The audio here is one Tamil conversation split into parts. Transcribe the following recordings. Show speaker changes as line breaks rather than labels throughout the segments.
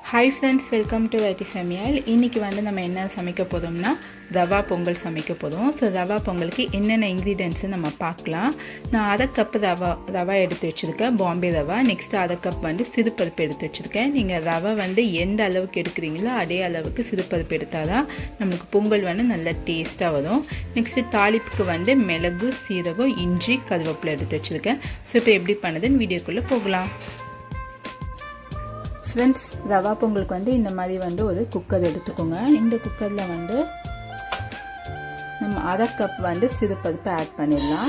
ஹாய் ஃப்ரெண்ட்ஸ் வெல்கம் டு வைட்டி சமையல் இன்றைக்கி வந்து நம்ம என்ன சமைக்க போதும்னா ரவா பொங்கல் சமைக்க போதும் ஸோ ரவா பொங்கலுக்கு என்னென்ன இன்க்ரீடியன்ட்ஸு நம்ம பார்க்கலாம் நான் அரை கப் ரவா ரவா எடுத்து வச்சுருக்கேன் பாம்பே ரவா நெக்ஸ்ட்டு அரை கப் வந்து சிறுபருப்பு எடுத்து வச்சுருக்கேன் நீங்கள் ரவை வந்து எந்த அளவுக்கு எடுக்கிறீங்களோ அதே அளவுக்கு சிறுபருப்பு எடுத்தால் தான் நம்மளுக்கு பொங்கல் வந்து நல்லா டேஸ்ட்டாக வரும் நெக்ஸ்ட்டு தாளிப்புக்கு வந்து மிளகு சீரகம் இஞ்சி கருவேப்பிலை எடுத்து வச்சுருக்கேன் ஸோ இப்போ எப்படி பண்ணுதுன்னு வீடியோக்குள்ளே போகலாம் ஃப்ரெண்ட்ஸ் ரவா பொங்கலுக்கு வந்து இந்த மாதிரி வந்து ஒரு குக்கர் எடுத்துக்கோங்க இந்த குக்கரில் வந்து நம்ம அரை கப் வந்து சிறுபருப்பு ஆட் பண்ணிடலாம்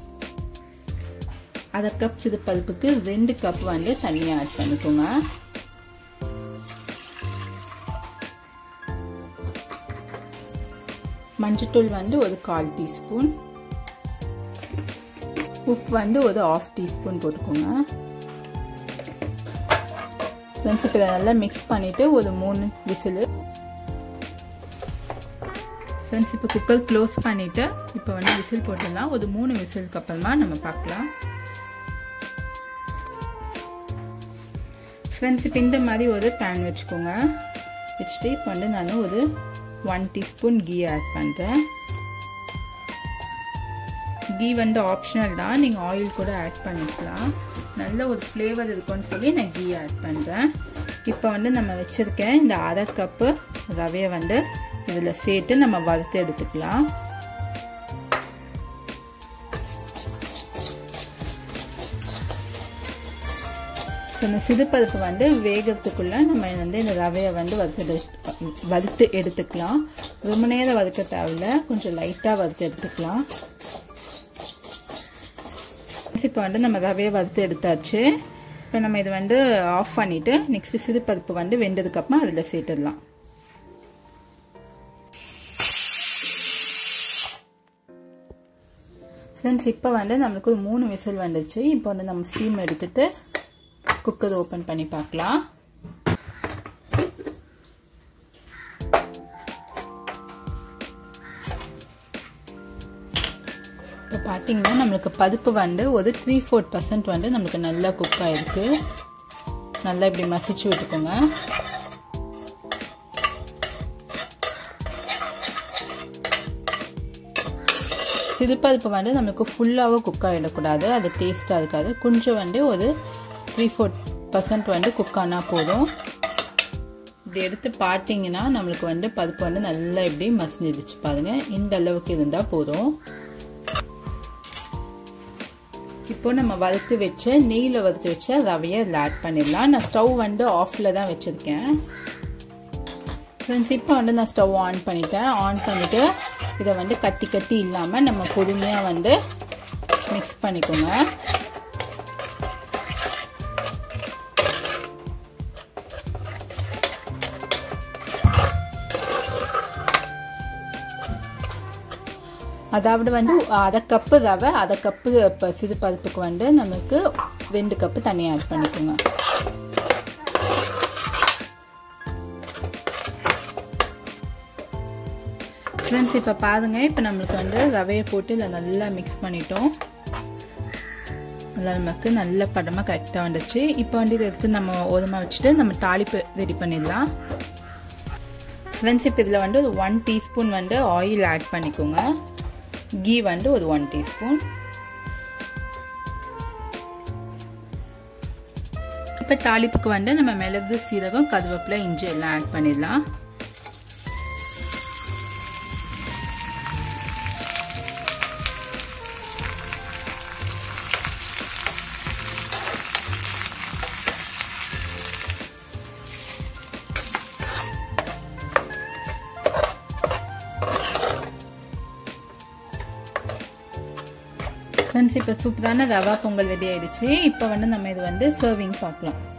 அரை கப் சிறுபருப்புக்கு ரெண்டு கப் வந்து தண்ணியை ஆட் பண்ணிக்கோங்க மஞ்சத்தூள் வந்து ஒரு கால் டீஸ்பூன் உப்பு வந்து ஒரு ஆஃப் டீஸ்பூன் போட்டுக்கோங்க ஃப்ரெண்ட்ஸ் இப்போ இதை நல்லா மிக்ஸ் பண்ணிவிட்டு ஒரு மூணு விசிலு ஃப்ரெண்ட்ஸ் இப்போ குக்கர் க்ளோஸ் பண்ணிவிட்டு இப்போ வந்து விசில் போட்டுடலாம் ஒரு மூணு விசிலுக்கு அப்புறமா நம்ம பார்க்கலாம் ஃப்ரெண்ட்ஸ் இப்போ இந்த மாதிரி ஒரு பேன் வச்சுக்கோங்க வச்சுட்டு இப்போ வந்து நான் ஒரு ஒன் டீஸ்பூன் கீ ஆட் பண்ணுறேன் கீ வந்து ஆப்ஷனல் தான் நீங்கள் ஆயில் கூட ஆட் பண்ணிக்கலாம் நல்ல ஒரு ஃப்ளேவர் இருக்கும்னு சொல்லி நான் கீ ஆட் பண்ணுறேன் இப்போ வந்து நம்ம வச்சுருக்கேன் இந்த அரை கப்பு ரவையை வந்து இதில் சேர்த்து நம்ம வறுத்து எடுத்துக்கலாம் ஸோ இந்த சிறுபருப்பு வந்து வேகிறதுக்குள்ளே நம்ம வந்து இந்த ரவையை வந்து வறுத்து வறுத்து எடுத்துக்கலாம் ரொம்ப நேரம் வறுக்க தேவையில்ல கொஞ்சம் லைட்டாக வறுத்து எடுத்துக்கலாம் இப்போ வந்து நம்ம ரவையை வறுத்து எடுத்தாச்சு இப்போ நம்ம இது வந்து ஆஃப் பண்ணிவிட்டு நெக்ஸ்ட்டு சிறுபருப்பு வந்து வெந்ததுக்கப்புறம் அதில் சேர்த்துடலாம் ஃப்ரெண்ட்ஸ் இப்போ வந்து நம்மளுக்கு ஒரு மூணு விசில் வந்துச்சு இப்போ வந்து நம்ம ஸ்டீம் எடுத்துட்டு குக்கர் ஓப்பன் பண்ணி பார்க்கலாம் இப்போ பார்த்தீங்கன்னா நம்மளுக்கு பருப்பு வந்து ஒரு த்ரீ ஃபோர்த் பர்சன்ட் வந்து நம்மளுக்கு நல்லா குக் ஆகிருக்கு நல்லா இப்படி மசிச்சு விட்டுக்கோங்க சிறுபருப்பு வந்து நம்மளுக்கு ஃபுல்லாகவும் குக் ஆகிடக்கூடாது அது டேஸ்ட்டாக இருக்காது கொஞ்சம் வந்து ஒரு த்ரீ ஃபோர்த் பர்சன்ட் வந்து குக் ஆனால் போதும் இப்படி எடுத்து பார்த்தீங்கன்னா நம்மளுக்கு வந்து பருப்பு வந்து நல்லா இப்படி மசிஞ்சிருச்சு பாருங்கள் இந்த அளவுக்கு இருந்தால் போதும் இப்போ நம்ம வறுத்து வச்ச நெய்யில் வறுத்து வச்ச ரவையை அதில் ஆட் பண்ணிடலாம் நான் ஸ்டவ் வந்து ஆஃபில் தான் வச்சுருக்கேன் ஃப்ரெண்ட்ஸ் இப்போ வந்து நான் ஸ்டவ் ஆன் பண்ணிட்டேன் ஆன் பண்ணிவிட்டு இதை வந்து கட்டி கட்டி இல்லாமல் நம்ம பொறுமையாக வந்து மிக்ஸ் பண்ணிக்கோங்க அதாவது வந்து அரை கப்பு ரவை அரை கப்பு இப்போ சிறு பருப்புக்கு வந்து நமக்கு ரெண்டு கப்பு தண்ணி ஆட் பண்ணிக்கோங்க ஃப்ரெண்ட்ஸ் இப்போ பாருங்க இப்போ நம்மளுக்கு வந்து ரவையை போட்டு இதில் நல்லா மிக்ஸ் பண்ணிட்டோம் நல்லா நமக்கு நல்ல படமாக கரெக்டாக வந்துச்சு இப்போ வந்து இதை எடுத்து நம்ம ஓரமாக வச்சுட்டு நம்ம தாளிப்பு ரெடி பண்ணிடலாம் ஃப்ரெண்ட்ஸ் இப்போ இதில் வந்து ஒரு ஒன் டீஸ்பூன் வந்து ஆயில் ஆட் பண்ணிக்கோங்க கீ வந்து ஒரு ஒன் டீஸ்பூன் இப்போ தாளிப்புக்கு வந்து நம்ம மிளகு சீரகம் கருவேப்பிலை இஞ்சி எல்லாம் ஆட் பண்ணிடலாம் ஃப்ரெண்ட்ஸ் இப்போ சூப்பரான ரவா பொங்கல் ரெடி ஆயிடுச்சு இப்போ வந்து நம்ம இது வந்து சர்விங் பார்க்கலாம்